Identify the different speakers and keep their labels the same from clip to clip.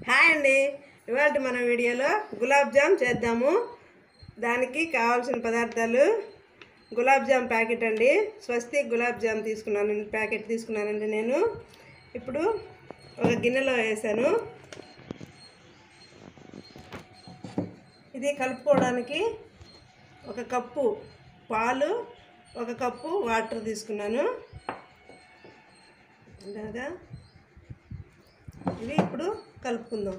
Speaker 1: hi అండి ఇవాళ మన వీడియోలో గులాబ్ జామ్ చేద్దాము దానికి కావాల్సిన పదార్థాలు గులాబ్ జామ్ ప్యాకెట్ అండి స్వస్తి గులాబ్ జామ్ తీసుకున్నాను ప్యాకెట్ తీసుకున్నానండి నేను ఇప్పుడు ఒక గిన్నెలో వేసాను ఇది కలుపుకోవడానికి ఒక కప్పు పాలు ఒక కప్పు వాటర్ తీసుకున్నాను ఇలాగా ఇవి ఇప్పుడు కలుపుకుందాం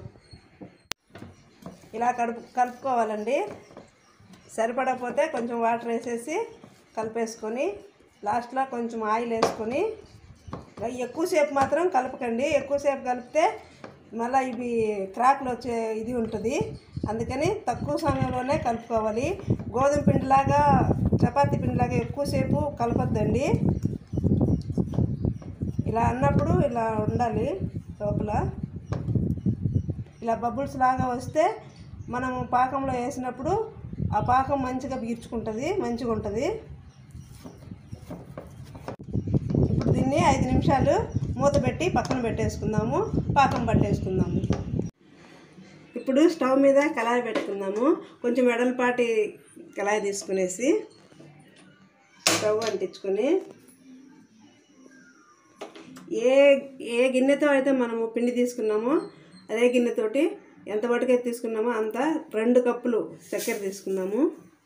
Speaker 1: ఇలా కలుపు కలుపుకోవాలండి సరిపడకపోతే కొంచెం వాటర్ వేసేసి కలిపేసుకొని లాస్ట్లో కొంచెం ఆయిల్ వేసుకొని ఇంకా ఎక్కువసేపు మాత్రం కలపకండి ఎక్కువసేపు కలిపితే మళ్ళీ ఇవి క్రాక్లు వచ్చే ఇది ఉంటుంది అందుకని తక్కువ సమయంలోనే కలుపుకోవాలి గోధుమ పిండిలాగా చపాతీ పిండిలాగా ఎక్కువసేపు కలపొద్దండి ఇలా అన్నప్పుడు ఇలా ఉండాలి లోపల ఇలా బబుల్స్ లాగా వస్తే మనము పాకంలో వేసినప్పుడు ఆ పాకం మంచిగా పీల్చుకుంటుంది మంచిగా ఉంటుంది ఇప్పుడు దీన్ని ఐదు నిమిషాలు మూత పెట్టి పక్కన పెట్టేసుకుందాము పాకం పట్టేసుకుందాము ఇప్పుడు స్టవ్ మీద కళాయి పెట్టుకుందాము కొంచెం వెడల్పాటి కళాయి తీసుకునేసి స్టవ్ అంటించుకొని ఏ ఏ గిన్నెతో అయితే మనము పిండి తీసుకున్నామో అదే గిన్నెతోటి ఎంత వరకైతే తీసుకున్నామో అంత రెండు కప్పులు చక్కెర తీసుకున్నాము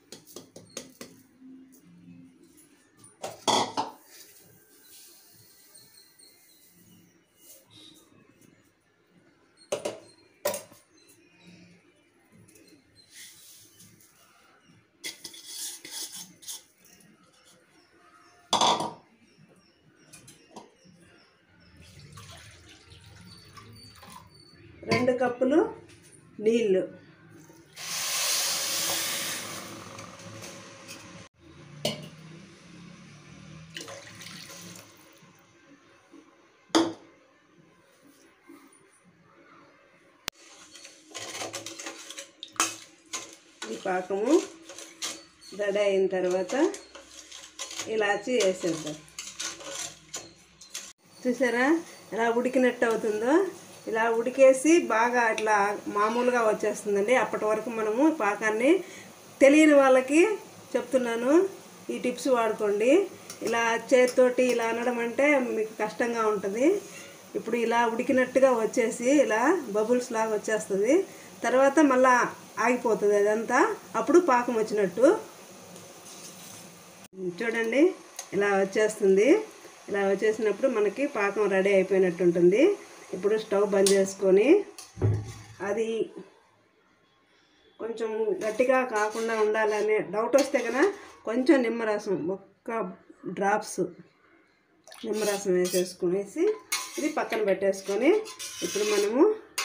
Speaker 1: రెండు కప్పులు నీళ్ళు ఈ పాకము రెడీ అయిన తర్వాత ఇలాచి వేసేద్దాం చూసారా ఎలా ఉడికినట్టు అవుతుందో ఇలా ఉడికేసి బాగా ఇట్లా మామూలుగా వచ్చేస్తుందండి అప్పటి వరకు మనము పాకాన్ని తెలియని వాళ్ళకి చెప్తున్నాను ఈ టిప్స్ వాడుకోండి ఇలా చేతితోటి ఇలా అనడం అంటే మీకు కష్టంగా ఉంటుంది ఇప్పుడు ఇలా ఉడికినట్టుగా వచ్చేసి ఇలా బబుల్స్ లాగా వచ్చేస్తుంది తర్వాత మళ్ళా ఆగిపోతుంది అదంతా అప్పుడు పాకం వచ్చినట్టు చూడండి ఇలా వచ్చేస్తుంది ఇలా వచ్చేసినప్పుడు మనకి పాకం రెడీ అయిపోయినట్టు ఉంటుంది ఇప్పుడు స్టవ్ బంద్ చేసుకొని అది కొంచెం గట్టిగా కాకుండా ఉండాలనే డౌట్ వస్తే కనుక కొంచెం నిమ్మరసం ఒక్క డ్రాప్స్ నిమ్మరసం వేసేసుకునేసి ఇది పక్కన పెట్టేసుకొని ఇప్పుడు మనము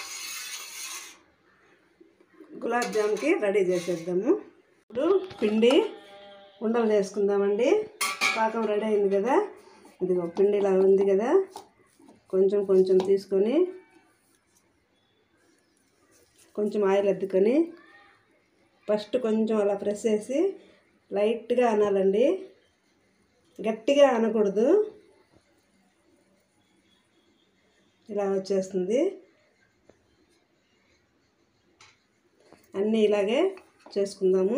Speaker 1: గులాబ్ జామ్కి రెడీ చేసేద్దాము ఇప్పుడు పిండి ఉండలు చేసుకుందామండి పాకం రెడీ అయింది కదా ఇదిగో పిండి ఇలా ఉంది కదా కొంచెం కొంచెం తీసుకొని కొంచెం ఆయిల్ అద్దుకొని ఫస్ట్ కొంచెం అలా ప్రెస్ చేసి లైట్గా అనాలండి గట్టిగా అనకూడదు ఇలా వచ్చేస్తుంది అన్నీ ఇలాగే చేసుకుందాము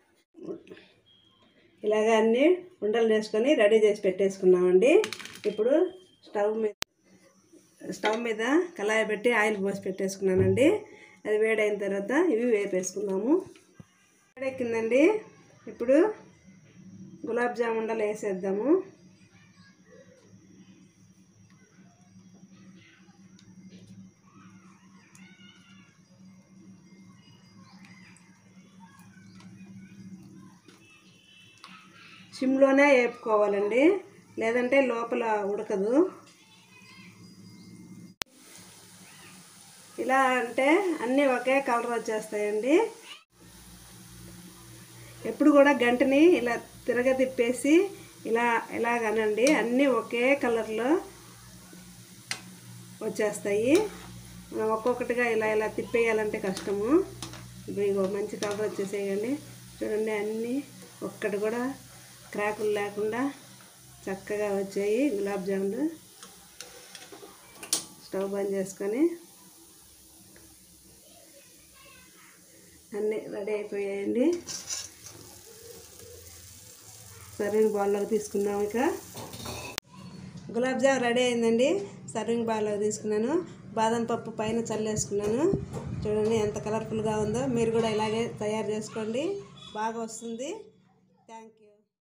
Speaker 1: ఇలాగే అన్నీ ఉండలు చేసుకొని రెడీ చేసి పెట్టేసుకున్నామండి ఇప్పుడు స్టవ్ మీద స్టవ్ మీద కళాయి పెట్టి ఆయిల్ పోసి పెట్టేసుకున్నానండి అది వేడైన తర్వాత ఇవి వేపేసుకున్నాము వేడెక్కిందండి ఇప్పుడు గులాబ్ జామ్ ఉండలు వేసేద్దాము సిమ్లోనే వేపుకోవాలండి లేదంటే లోపల ఉడకదు ఇలా అంటే అన్నీ ఒకే కలర్ వచ్చేస్తాయండి ఎప్పుడు కూడా గంటని ఇలా తిరగ తిప్పేసి ఇలా ఇలాగనండి అన్నీ ఒకే కలర్లో వచ్చేస్తాయి మనం ఒక్కొక్కటిగా ఇలా ఇలా తిప్పేయాలంటే కష్టము ఇప్పుడు ఇగో మంచి కలర్ వచ్చేసేయండి చూడండి అన్నీ ఒక్కటి కూడా క్రాకులు లేకుండా చక్కగా వచ్చాయి గులాబ్ జాములు స్టవ్ బంద్ చేసుకొని రెడీ అయిపోయాయండి సర్వింగ్ బౌల్లోకి తీసుకున్నాం ఇక గులాబ్ జామ్ రెడీ అయిందండి సర్వింగ్ బౌల్లోకి తీసుకున్నాను బాదం పప్పు పైన చల్లేసుకున్నాను చూడండి ఎంత కలర్ఫుల్గా ఉందో మీరు కూడా ఇలాగే తయారు చేసుకోండి బాగా వస్తుంది